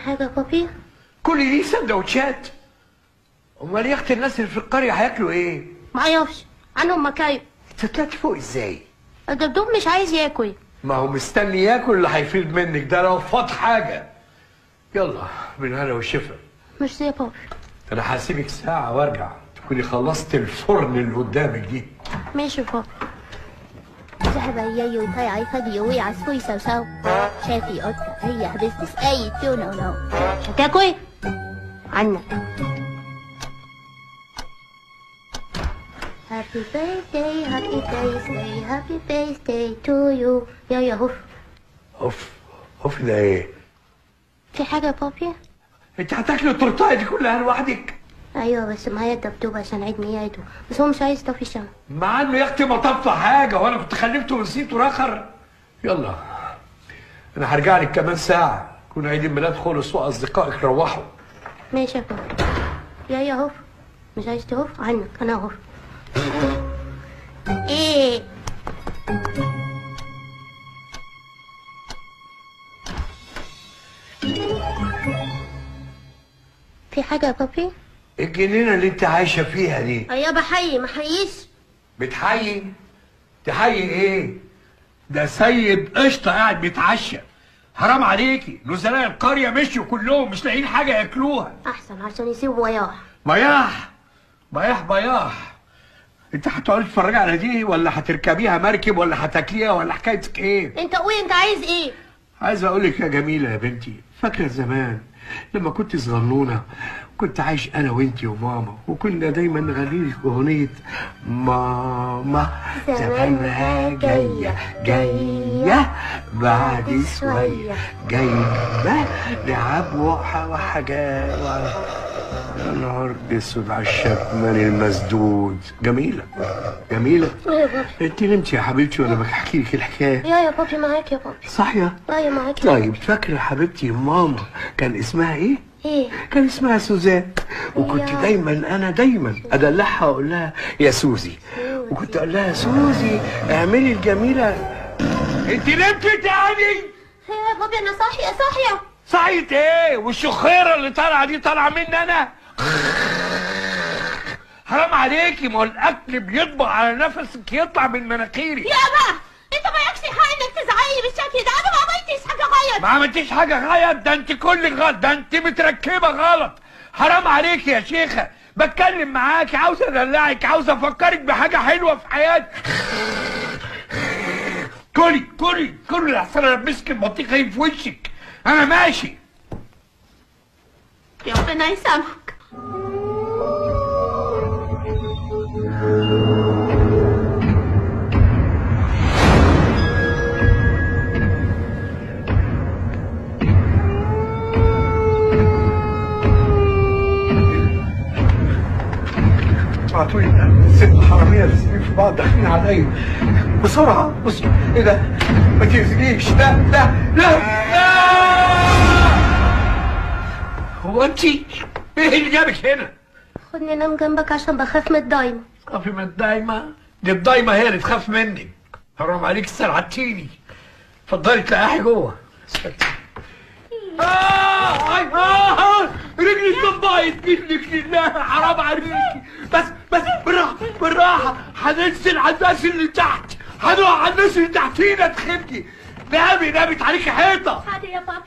حاجة يا بابي كل دي سندوتشات امال يا اختي الناس اللي في القريه هياكلوا ايه معرفش عنهم مكايب انت طلعت فوق ازاي الدبدوب مش عايز ياكل ما هو مستني ياكل اللي هيفيد منك ده لو فاض حاجه يلا بالهنا والشفا مش زي بابي انا هسيبك ساعه وارجع تكوني خلصت الفرن اللي قدامك دي ماشي يا بابي ذهب يايو تاي فجي عصفور سوسو شافي قطة هي بزنس اي تو نو نو مش هتاكل عنك Happy birthday, happy birthday, happy birthday to you يا يا هوف اوف اوف ده ايه في حاجة يا بابي؟ انت هتاكلي التورتايه دي كلها لوحدك ايوه بس معايا الدبدوب عشان عيد ميلاده بس هو مش عايز يطفي الشمع مع انه يا اختي ما طفى حاجه وانا كنت خلفته ونسيته رخر يلا انا هرجع لك كمان ساعه يكون عيد الميلاد خلص واصدقائك روحوا ماشي يا بابي يا يا هوف مش عايز تهوف عنك انا هوف ايه في حاجة يا بابي؟ الجنينه اللي انت عايشه فيها دي ايوه بحيي ما حييش بتحيي تحيي ايه ده سيد قشطه قاعد بيتعشى حرام عليكي نزلاء القريه مشوا كلهم مش لاقيين حاجه ياكلوها احسن عشان يسيبوا وياح بياح بياح بياح انت هتقعدي تتفرجي على دي ولا هتركبيها مركب ولا هتاكليها ولا حكايتك ايه انت قول انت عايز ايه؟ عايز اقول لك يا جميله يا بنتي فاكره زمان لما كنت صغنونه كنت عايش انا وانتي وماما وكنا دايما نغني لك اغنيه ماما زمانها جايه جايه بعد شويه جايه لعب وح وحاجات يا نهار اسود على الشكمان المسدود جميله جميله ايه يا بابي؟ انت نمتي يا حبيبتي وانا بحكي لك الحكايه يا يا بابي معاك يا بابي صحيح ايوه معاك طيب فاكرة حبيبتي ماما كان اسمها ايه؟ ايه؟ كان اسمها سوزان وكنت يا. دايما انا دايما ادلعها واقول لها يا سوزي وكنت اقول لها سوزي اعملي الجميلة انت نمتي تاني ايه يا بابي انا صاحية صاحية صحيت ايه والشخيرة اللي طالعة دي طالعة مني انا حرام عليكي ما هو الاكل بيطبق على نفسك يطلع من مناخيري يابا انت ما يكفي حق انك تزعلي بالشكل ده انا ما عملتش حاجة غلط ما عملتيش حاجة غلط ده انت كل غلط ده انت متركبة غلط حرام عليك يا شيخة بتكلم معاك عاوز ادلعك عاوز افكرك بحاجة حلوة في حياتك كلي كلي كلي احسن انا مسك البطيخة في وشك انا ماشي ربنا يسامحك ابعتوا لي ست حرامية لازقين في بعض داخلين عليا بسرعة بص ايه ده ما تأذينيش لا لا لا لا هو انت ايه اللي جابك هنا؟ خدني انام جنبك عشان بخاف من الدايمة تخافي من الدايمة دي الدايمة هي اللي تخاف منك حرام عليك سرعتيني اتفضلي تلاقيها جوه آه آه آه رجلي اتطبقت منك لله حرام عليكي بس بس بالراحة بالراحة هننزل على الناس اللي تحت هنقع على الناس اللي تحتينا تخبي نامي نامت عليكي حيطة حاضر يا بابا